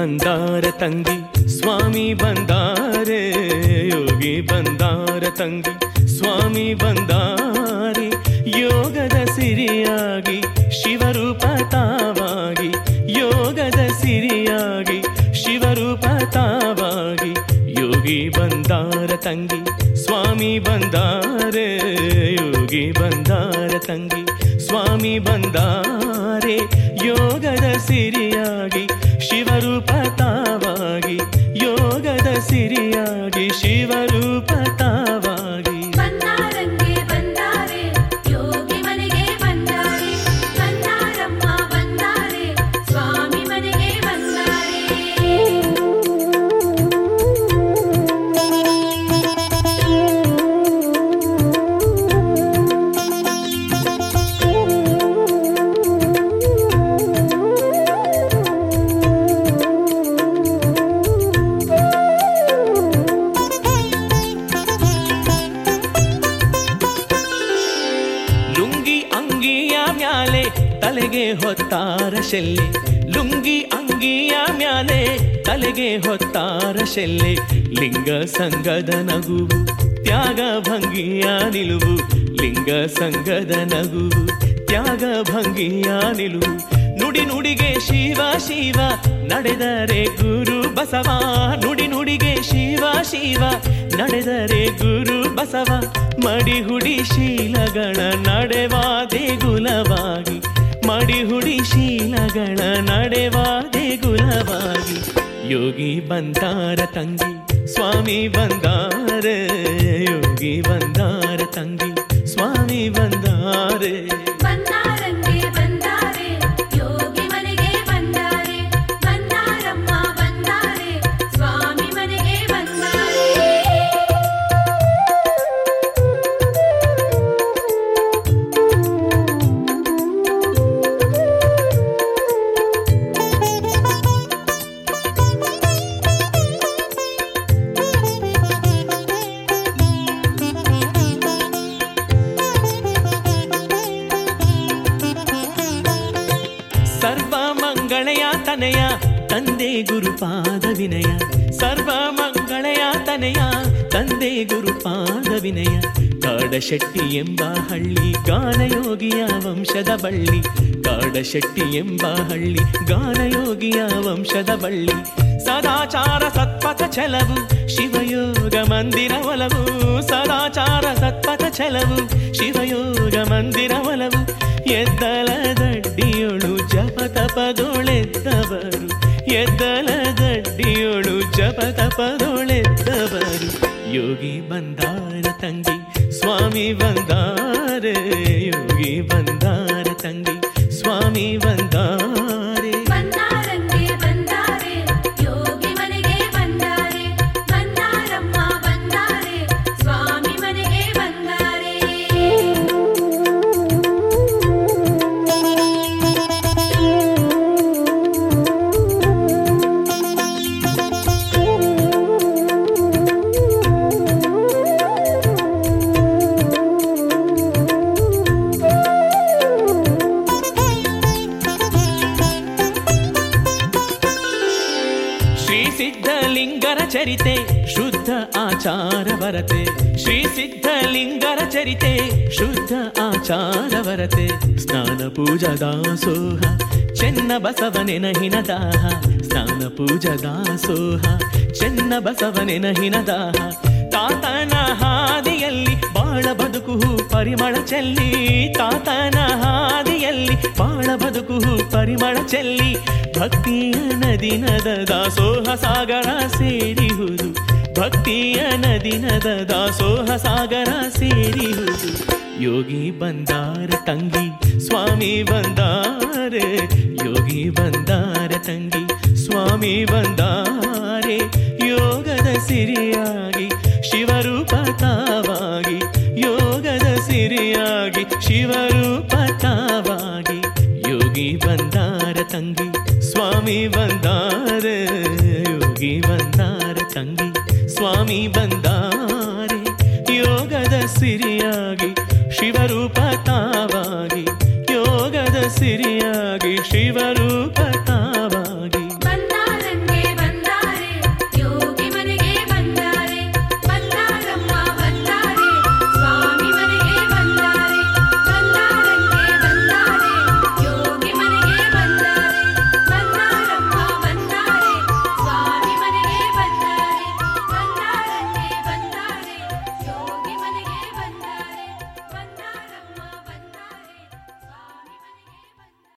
ಬಂದಾರ ತಂಗಿ ಸ್ವಾಮಿ ಬಂದಾರೆ ಯೋಗಿ ಬಂದಾರ ತಂಗಿ ಸ್ವಾಮಿ ಬಂದಾರೆ ಯೋಗದ ಸಿರಿಯಾಗಿ ಶಿವರೂಪ ತಾವಾಗಿ ಯೋಗದ ಸಿರಿಯಾಗಿ ಶಿವರೂಪ ತಾವಾಗಿ ಯೋಗಿ ಬಂದಾರ ತಂಗಿ ಸ್ವಾಮಿ ಬಂದಾರೆ ಯೋಗಿ ಬಂದಾರ ತಂಗಿ ಸ್ವಾಮಿ ಬಂದಾರೆ ಯೋಗದ ಸಿರಿಯಾಗಿ ಶಿವರೂಪ ತಾವಾಗಿ ಯೋಗದ ಸಿರಿಯಾಗಿ ಶಿವರೂಪ ತಾವಾಗಿ ಬಂದಾರಂಗೆ ಬಂದಾರೆ ಯೋಗಿ ಮನೆಗೆ ಬಂದಾರೆ ಬಂದಾರಮ್ಮ ಬಂದಾರೆ ಸ್ವಾಮಿ ಮನೆಗೆ ಬಂದಾರೆ ಲುಂಗಿ ಅಂಗಿಯ ಮ್ಯಾಲೆ ತಲೆಗೆ ಹೊತ್ತಾರ ಶೆಲ್ಲೆ ಲುಂಗಿ ಅಂಗಿಯ ಮ್ಯಾಲೆ ತಲೆಗೆ ಹೊತ್ತಾರ ಶೆಲ್ಲೆ ಲಿಂಗ ಸಂಗದ ನಗುವು ತ್ಯಾಗ ಭಂಗಿಯ ನಿಲುವು ಲಿಂಗ ಸಂಗದ ನಗುವು ತ್ಯಾಗ ಭಂಗಿಯ ನಿಲುವು ನುಡಿ ನುಡಿಗೆ ಶಿವ ಶಿವ ನಡೆದರೆ ಗುರು ಬಸವ ನುಡಿ ನುಡಿಗೆ ಶಿವ ಶಿವ ನಡೆದರೆ ಗುರು ಬಸವ ಮಡಿ ಹುಡಿ ಶೀಲಗಳ ನಡೆವಾ ದೇಗುಲವಾಗಿ ಮಡಿ ಹುಡಿ ಶೀಲಗಳ ನಡೆವಾ ದೇಗುಲವಾಗಿ ಯೋಗಿ ಬಂದಾರ ತಂಗಿ ಸ್ವಾಮಿ ಬಂದಾರ ಯೋಗಿ ಬಂದಾರ ತಂಗಿ ಸ್ವಾಮಿ ಬಂದಾರೆ ಬಂದಾರಂಗೆ ಬಂದಾರೆ ಯೋಗಿ ಮನೆಗೆ ಬಂದಾರೆ ಬಂದಾರಮ್ಮ ಬಂದಾರೆ ಸ್ವಾಮಿ ಮನೆಗೆ ಬಂದಾರೆ ಸರ್ವ ಮಂಗಳೆಯ ತನೆಯ ತಂದೆ ಗುರುಪಾದ ವಿನಯ ಸರ್ವ ಮಂಗಳೆಯ ತನೆಯ ತಂದೆ ಗುರುಪಾದ ವಿನಯ ಕಾಡಶೆಟ್ಟಿ ಎಂಬ ಹಳ್ಳಿ ಗಾನಯೋಗಿಯ ವಂಶದ ಬಳ್ಳಿ ಕಾಡಶೆಟ್ಟಿ ಎಂಬ ಹಳ್ಳಿ ಗಾನಯೋಗಿಯ ವಂಶದ ಬಳ್ಳಿ ಸದಾಚಾರ ಸತ್ಪಥ ಛಲವು ಶಿವಯೋಗ ಮಂದಿರ ಒಲವು ಸದಾಚಾರ ಸತ್ಪಥ ಛಲವು ಶಿವಯೋಗ ಮಂದಿರ ಒಲವು ಎದ್ದಲ ದಡ್ಡಿಯೊಳು ಜಪ ತಪದೊಳೆದ್ದವರು ಎದ್ದಲ ದಡ್ಡಿಯೊಳು ಜಪ ತಪದೊಳೆದ್ದವರು ಯೋಗಿ ಬಂದಾರ ತಂಗಿ ಸ್ವಾಮಿ ಬಂದಾರೆ ಯೋಗಿ ಬಂದಾರ ತಂಗಿ ಸ್ವಾಮಿ ಬಂದಾರೆ ಬಂದಾರಂಗೆ ಬಂದಾರೆ ಯೋಗಿ ಮನೆಗೆ ಬಂದಾರೆ ಬಂದಾರಮ್ಮ ಬಂದಾರೆ ಸ್ವಾಮಿ ಮನೆಗೆ ಬಂದಾರೆ ಶ್ರೀ ಸಿದ್ಧಲಿಂಗರ ಚರಿತೆ ಶುದ್ಧ ಆಚಾರ ವರತೆ ಶ್ರೀ ಸಿದ್ಧಲಿಂಗರ ಚರಿತೆ ಶುದ್ಧ ಆಚಾರ ವರತೆ ಸ್ನಾನ ಪೂಜಾ ದಾಸೋಹ ಚೆನ್ನ ಬಸವನೆನ ಹಿನದಾಹ ಸ್ನಾನ ಪೂಜಾ ದಾಸೋಹ ಚೆನ್ನ ಬಸವನೆನ ಹಿನದಾಹ ತಾತನ ಹಾದಿಯಲ್ಲಿ ಬಾಳ ಬದುಕು ಪರಿಮಳ ಚೆಲ್ಲಿ ತಾತನ ಹಾದಿಯಲ್ಲಿ ಬಾಳ ಬದುಕು ಪರಿಮಳ ಚೆಲ್ಲಿ ಭಕ್ತಿಯ ನದಿನದ ದಾಸೋಹ ಸಾಗರ ಸೇರಿಹುದು ಭಕ್ತಿಯ ನದಿನದ ದಾಸೋಹ ಸಾಗರ ಸೇರಿಹುದು ಯೋಗಿ ಬಂದಾರ ತಂಗಿ ಸ್ವಾಮಿ ಬಂದಾರೆ ಯೋಗಿ ಬಂದಾರ ತಂಗಿ ಸ್ವಾಮಿ ಬಂದಾರೆ ಯೋಗದ ಸಿರಿಯಾಗಿ ಶಿವರೂಪ ತಾವಾಗಿ ಯೋಗದ ಸಿರಿಯಾಗಿ ಶಿವರೂಪ ತಾವಾಗಿ ಯೋಗಿ ಬಂದಾರ ತಂಗಿ ಸ್ವಾಮಿ ಬಂದಾರೆ ಯೋಗಿ ಬಂದಾರ ತಂಗಿ ಸ್ವಾಮಿ ಬಂದಾರೆ ಯೋಗದ ಸಿರಿಯಾಗಿ ಶಿವರೂಪ ತಾವಾಗಿ ಯೋಗದ ಸಿರಿಯಾಗಿ